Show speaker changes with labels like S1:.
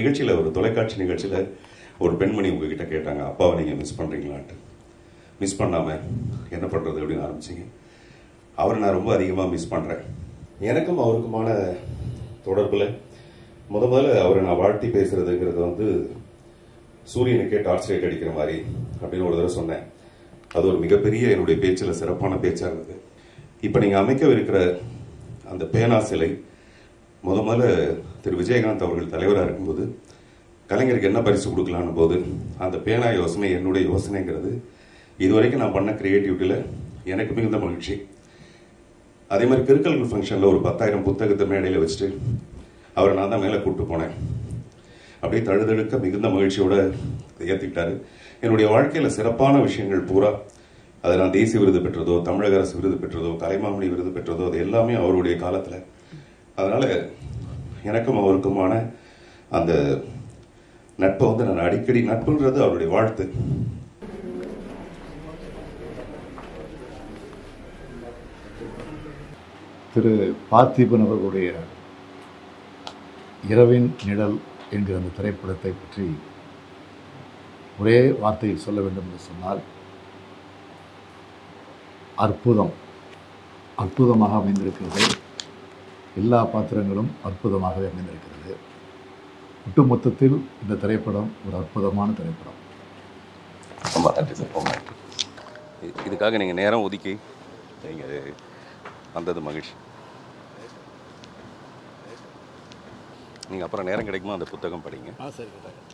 S1: நிகழ்ச்சியில் ஒரு தொலைக்காட்சி நிகழ்ச்சியில் ஒரு பெண்மணி உங்ககிட்ட கேட்டாங்க அப்பாவை நீங்கள் மிஸ் பண்ணுறீங்களான்ட்டு மிஸ் பண்ணாமல் என்ன பண்ணுறது அப்படின்னு ஆரம்பிச்சிங்க அவரை நான் ரொம்ப அதிகமாக மிஸ் பண்ணுறேன் எனக்கும் அவருக்குமான தொடர்பில் முத முதல்ல அவரை நான் வாழ்த்தி பேசுறதுங்கிறது வந்து சூரியனுக்கே டார்ச் லைட் அடிக்கிற மாதிரி அப்படின்னு ஒரு தடவை சொன்னேன் அது ஒரு மிகப்பெரிய என்னுடைய பேச்சில் சிறப்பான பேச்சாக இருந்தது இப்போ நீங்கள் அமைக்கவிருக்கிற அந்த பேனா சிலை முத முதல்ல திரு விஜயகாந்த் அவர்கள் தலைவராக இருக்கும்போது கலைஞருக்கு என்ன பரிசு கொடுக்கலான்னு போது அந்த பேனா யோசனை என்னுடைய யோசனைங்கிறது இதுவரைக்கும் நான் பண்ண கிரியேட்டிவிட்டியில் எனக்கு மிகுந்த மகிழ்ச்சி அதே மாதிரி கிறுக்கல் ஃபங்க்ஷனில் ஒரு பத்தாயிரம் புத்தகத்தை மேடையில் வச்சுட்டு அவரை நான் தான் மேலே கூப்பிட்டு போனேன் அப்படியே தழுதழுக்க மிகுந்த மகிழ்ச்சியோட ஏற்றிக்கிட்டாரு என்னுடைய வாழ்க்கையில் சிறப்பான விஷயங்கள் பூரா அதை நான் தேசிய விருது பெற்றதோ தமிழக அரசு விருது பெற்றதோ கலைமாமணி விருது பெற்றதோ அது எல்லாமே அவருடைய காலத்தில் அதனால எனக்கும் அவருக்குமான அந்த நட்பை வந்து நான் அடிக்கடி நட்புன்றது அவருடைய வாழ்த்து
S2: திரு பார்த்திபன் அவர்களுடைய இரவின் நிழல் என்கிற அந்த திரைப்படத்தை பற்றி ஒரே வார்த்தையில் சொல்ல வேண்டும் என்று சொன்னால் அற்புதம் அற்புதமாக அமைந்திருக்கிறது எல்லா பாத்திரங்களும் அற்புதமாகவே அமைந்திருக்கிறது ஒட்டுமொத்தத்தில் இந்த திரைப்படம் ஒரு அற்புதமான திரைப்படம்
S1: ரொம்ப நன்றி சார் ரொம்ப நன்றி இ- இதுக்காக நீங்கள் நேரம் ஒதுக்கி நீங்கள் வந்தது மகிழ்ச்சி நீங்கள் அப்புறம் நேரம் கிடைக்குமா அந்த புத்தகம் படிங்க
S2: ஆ சரி